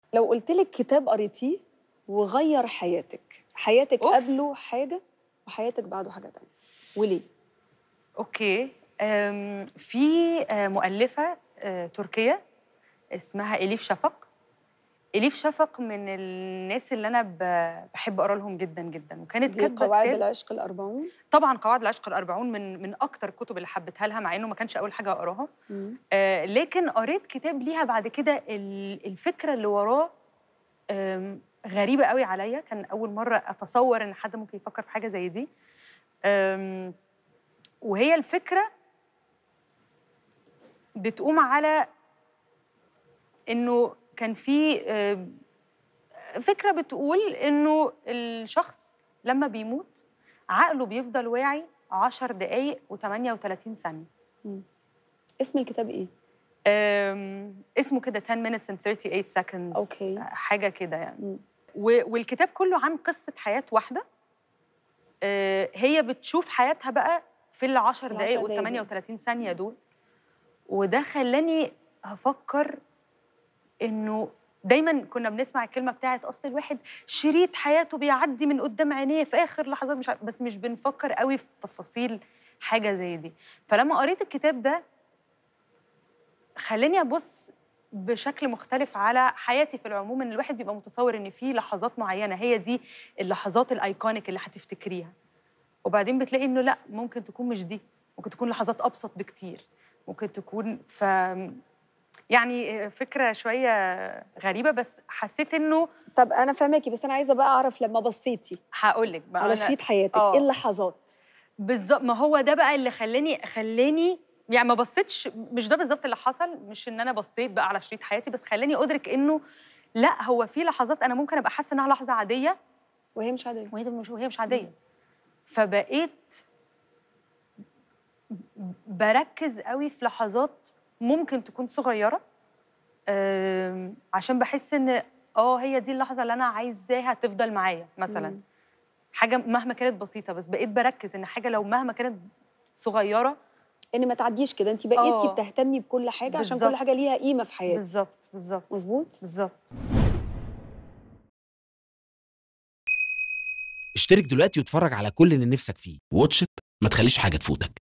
لو قلت لك كتاب قريتيه وغير حياتك حياتك أوف. قبله حاجه وحياتك بعده حاجه تانية وليه اوكي أم، في آه، مؤلفه آه، تركيه اسمها اليف شفق اليف شفق من الناس اللي انا ب- بحب اقرا لهم جدا جدا وكانت دي كاتبه قواعد كتاب- العشق الأربعون طبعا قواعد العشق الأربعون من من اكتر الكتب اللي حبيتها لها مع انه ما كانش اول حاجه اقراها آه لكن قريت كتاب ليها بعد كده ال- الفكره اللي وراه آم، غريبه قوي عليا كان اول مره اتصور ان حد ممكن يفكر في حاجه زي دي آم، وهي الفكره بتقوم على انه كان في آم، فكره بتقول انه الشخص لما بيموت عقله بيفضل واعي 10 دقايق و38 ثانيه اسم الكتاب ايه أم، اسمه كده 10 minutes and 38 seconds أوكي. حاجة كده يعني مم. و- والكتاب كله عن قصة حياة واحدة أه، هي بتشوف حياتها بقى في ال 10 العشر دقايق دقايق وال دول. 38 ثانية دول وده خلاني أفكر إنه دايما كنا بنسمع الكلمة بتاعت أصل الواحد شريط حياته بيعدي من قدام عينيه في آخر لحظات مش عارف بس مش بنفكر قوي في تفاصيل حاجة زي دي فلما قريت الكتاب ده خلاني ابص بشكل مختلف على حياتي في العموم ان الواحد بيبقى متصور ان في لحظات معينه هي دي اللحظات الايكونيك اللي هتفتكريها وبعدين بتلاقي انه لا ممكن تكون مش دي ممكن تكون لحظات ابسط بكتير ممكن تكون ف يعني فكره شويه غريبه بس حسيت انه طب انا فاهماكي بس انا عايزه بقى اعرف لما بصيتي هقول لك على شريط حياتك آه. ايه اللحظات بالظبط ما هو ده بقى اللي خلاني خلاني يعني ما بصيتش مش ده بالظبط اللي حصل مش ان انا بصيت بقى على شريط حياتي بس خلاني ادرك انه لا هو في لحظات انا ممكن ابقى حاسه انها لحظه عاديه وهي مش عاديه وهي مش وهي مش عاديه فبقيت بركز قوي في لحظات ممكن تكون صغيره أم، عشان بحس ان اه هي دي اللحظه اللي انا عايزاها تفضل معايا مثلا مم. حاجه مهما كانت بسيطه بس بقيت بركز ان حاجه لو مهما كانت صغيره ان ما تعديش كده انت بقيتي آه. بتهتمي بكل حاجه عشان بالظبط. كل حاجه ليها قيمه في حياتك بالظبط بالظبط مظبوط بالظبط اشترك دلوقتي واتفرج على كل اللي نفسك فيه واتش إت، ما تخليش حاجة تفوتك